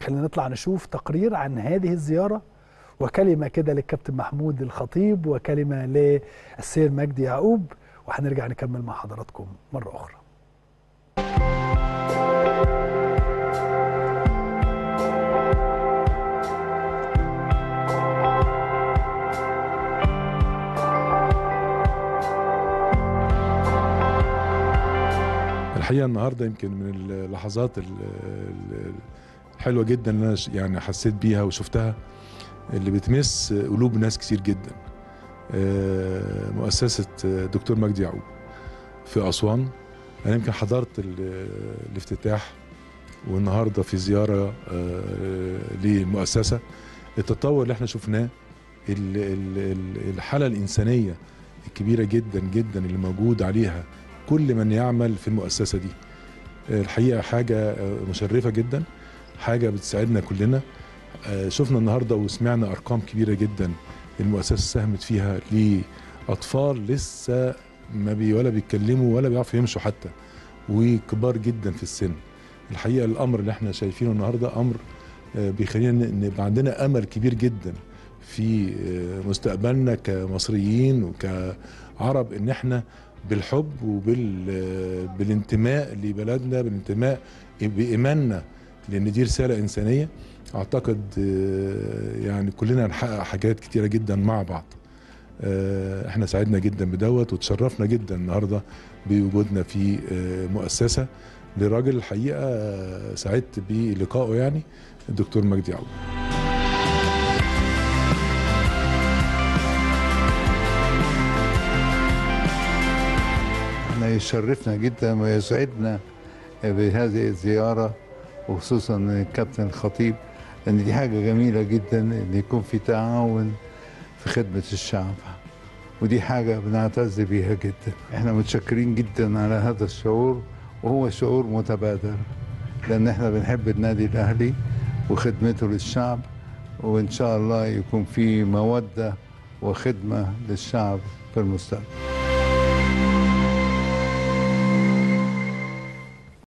خلينا نطلع نشوف تقرير عن هذه الزياره وكلمه كده للكابتن محمود الخطيب وكلمه للسير مجدي يعقوب وهنرجع نكمل مع حضراتكم مره اخرى الحقيقه النهارده يمكن من اللحظات الحلوه جدا اللي انا يعني حسيت بيها وشفتها اللي بتمس قلوب ناس كتير جدا مؤسسه دكتور مجدي يعقوب في اسوان انا يمكن حضرت الافتتاح والنهارده في زياره للمؤسسه التطور اللي احنا شفناه الحاله الانسانيه الكبيره جدا جدا اللي موجود عليها كل من يعمل في المؤسسة دي الحقيقة حاجة مشرفة جدا حاجة بتساعدنا كلنا شفنا النهاردة وسمعنا أرقام كبيرة جدا المؤسسة ساهمت فيها لأطفال لسه ما بي ولا بيتكلموا ولا بيعرفوا يمشوا حتى وكبار جدا في السن الحقيقة الأمر اللي احنا شايفينه النهاردة أمر بيخلينا نبقى عندنا أمل كبير جدا في مستقبلنا كمصريين وكعرب ان احنا بالحب وبالانتماء لبلدنا بالانتماء بإيماننا لأن دي رسالة إنسانية أعتقد يعني كلنا هنحقق حاجات كتيرة جدا مع بعض احنا سعدنا جدا بدوت وتشرفنا جدا النهارده بوجودنا في مؤسسه لراجل الحقيقه سعدت بلقائه يعني الدكتور مجدي يعقوب يشرفنا جدا ويسعدنا بهذه الزيارة وخصوصا الكابتن الخطيب لأن دي حاجة جميلة جدا إن يكون في تعاون في خدمة الشعب ودي حاجة بنعتز بيها جدا احنا متشكرين جدا على هذا الشعور وهو شعور متبادل لأن احنا بنحب النادي الأهلي وخدمته للشعب وإن شاء الله يكون في مودة وخدمة للشعب في المستقبل